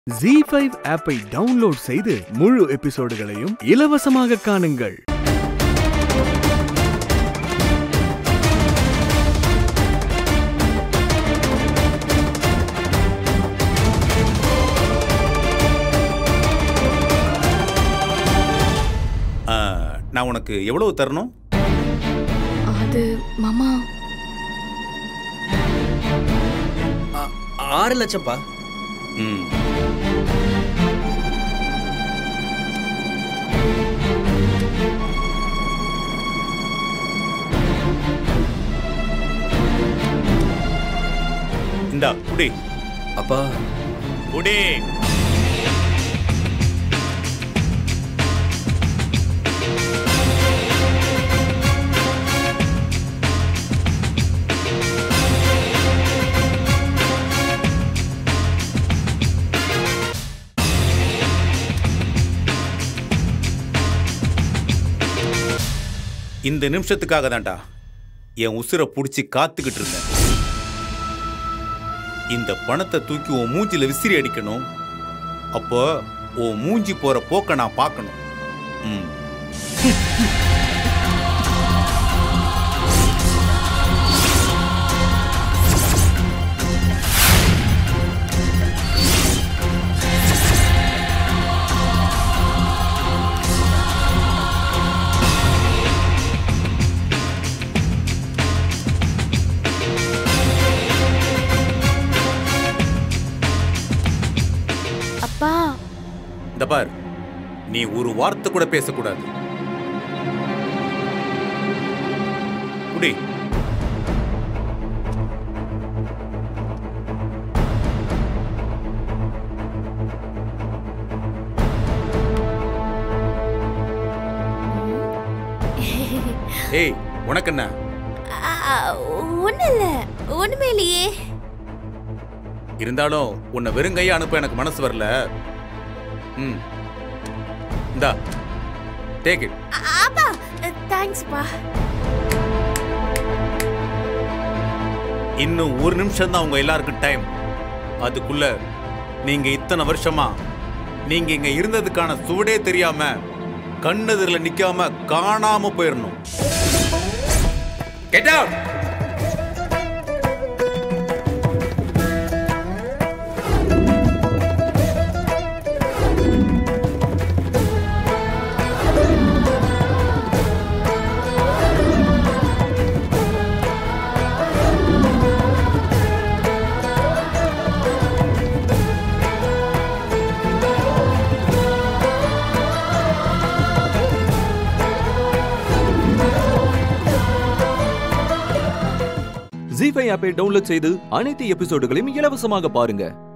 G five ஆப்பை download செய்து முழு எபிசோடுகளையும் இலவசமாக காணுங்கள் ஆ, நான் உனக்கு எவ்வளவு தரணும் அது மாமா ஆ- ஆறு லட்சம்ப்பா ம். இந்தா குடி அப்பா குடி இந்த நிமிஷத்துக்காக தான்டா என் உசுரை புடிச்சு காத்துக்கிட்டு இருந்தேன் இந்த பணத்தை தூக்கி உன் மூஞ்சில விசிறி அடிக்கணும் அப்போ உன் மூஞ்சி போற போக்க நான் பார்க்கணும் ம். அப்பா இந்த பார் நீ ஒரு வார்த்தை கூட பேசக்கூடாது குடி ஏய் உனக்கு என்ன ஒன்றும் இல்லை ஒன்றுமே இல்லையே இருந்தாலும் உன்னை வெறுங்கையா அனுப்ப எனக்கு மனசு வரல ம் இந்தா டேக் இட் அப்பா தேங்க்ஸ்ப்பா இன்னும் ஒரு நிமிஷம் தான் உங்க எல்லாருக்கும் டைம் அதுக்குள்ள நீங்க இத்தனை வருஷமா நீங்க இங்க இருந்ததுக்கான சுவடே தெரியாம கண்ணெதிரில நிக்காம காணாம போயிடணும் கெட் அவுட் ஜி ஃபைவ் ஆப்பை டவுன்லோட் செய்து அனைத்து எபிசோடுகளையும் இலவசமாக பாருங்க